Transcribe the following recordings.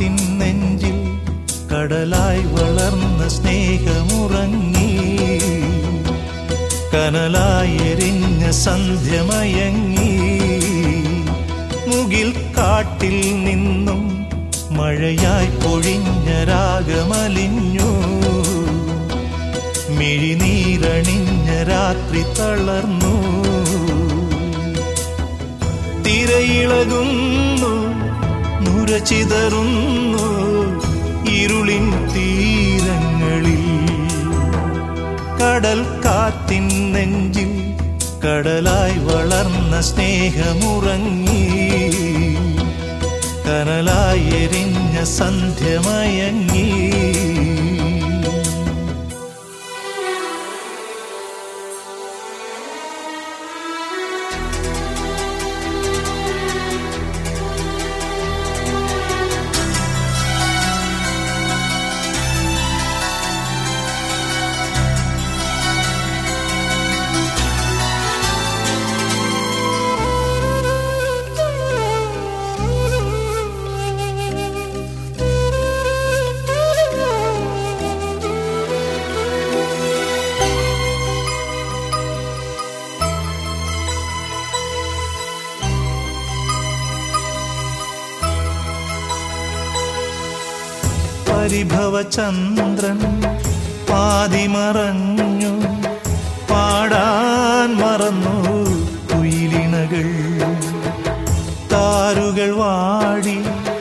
കാറ്റിൻ നെഞ്ചിൽ കടലായി വളർന്ന സ്നേഹമുറങ്ങി കനലായി എരിഞ്ഞ സന്ധ്യമയങ്ങി മുകിൽ കാട്ടിൽ നിന്നും മഴയായി പൊഴിഞ്ഞ രാഗമലിഞ്ഞു മിഴിനീരണിഞ്ഞ രാത്രി തളർന്നു തിരയിളകുന്നു നുരചിതറുന്നു ഇരുളിൻ തീരങ്ങളിൽ കടൽ കാറ്റിൻ നെഞ്ചിൽ കടലായി വളർന്ന സ്നേഹമുറങ്ങി കനലായി എരിഞ്ഞ സന്ധ്യമയങ്ങി പരിഭവചന്ദ്രൻ പാതിമറഞ്ഞു പാടാൻ മറന്നു കുയിലിണകൾ താരുകൾ വാടി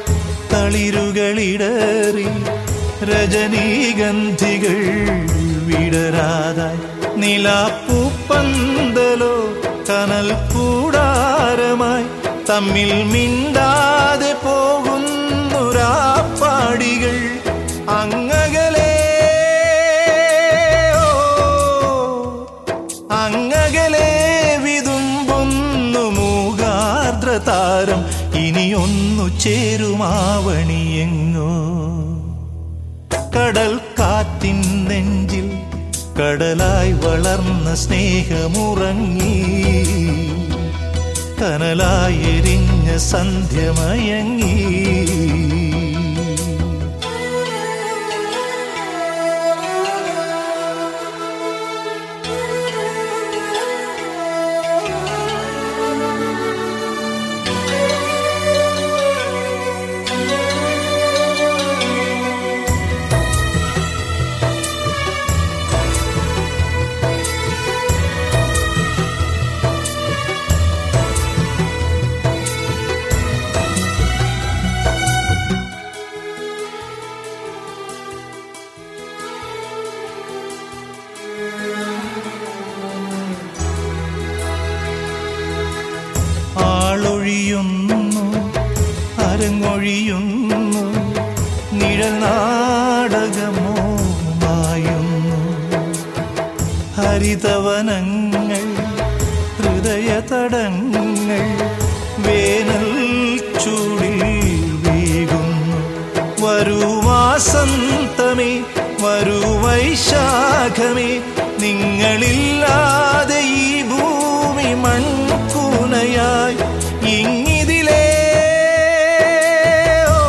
തളിരുകളിടറി രജനീഗന്ധികൾ വിടരാതായി നിലാപ്പൂപ്പന്തലോ കനൽ കൂടാരമായി തമ്മിൽ മിണ്ടാതെ പോകുന്നുരാപ്പാടികൾ അങ്ങകലേ ഓ, അങ്ങകലേ വിതുമ്പുന്നു മൂകാർദ്രതാരം ഇനിയൊന്നു ചേരുമാവണിയെങ്ങോ കടൽ കാറ്റിൻ നെഞ്ചിൽ കടലായി വളർന്ന സ്നേഹമുറങ്ങി കനലായി എരിഞ്ഞ സന്ധ്യമയങ്ങി ആളൊഴിയുന്നു അരങ്ങൊഴിയുന്നു നിഴൽ നാടകമോ മായുന്നു ഹരിതവനങ്ങൾ ഹൃദയതടങ്ങൾ വേനൽ ചൂടിൽ വീകുന്നു വരൂ വാസന്തമേ വരൂ വൈശാഖമേ നിങ്ങളില്ലാതെ ഈ ഭൂമി മൺകൂനയായി ഇങ്ങിതിലേ ഓ,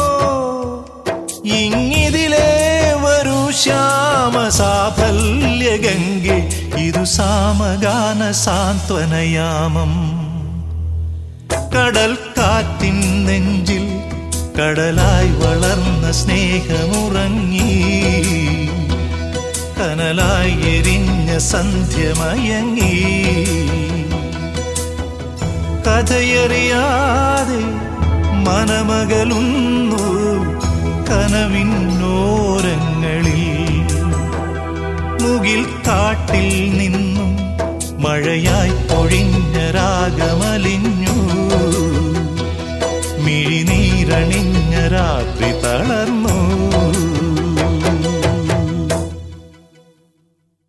ഇങ്ങിതിലേ വരൂ ശ്യാമ സാഫല്യ ഗംഗെ ഇതു സാമഗാന സാന്ത്വനയാമം കടൽ കാറ്റിൻ നെഞ്ചിൽ കടലായി വളർന്ന സ്നേഹമുറങ്ങി കനലായി എരിഞ്ഞ സന്ധ്യമയങ്ങി കഥയറിയാതെ മനമകലുന്നു കനവിന്നോരങ്ങളിൽ മുകിൽ കാട്ടിൽ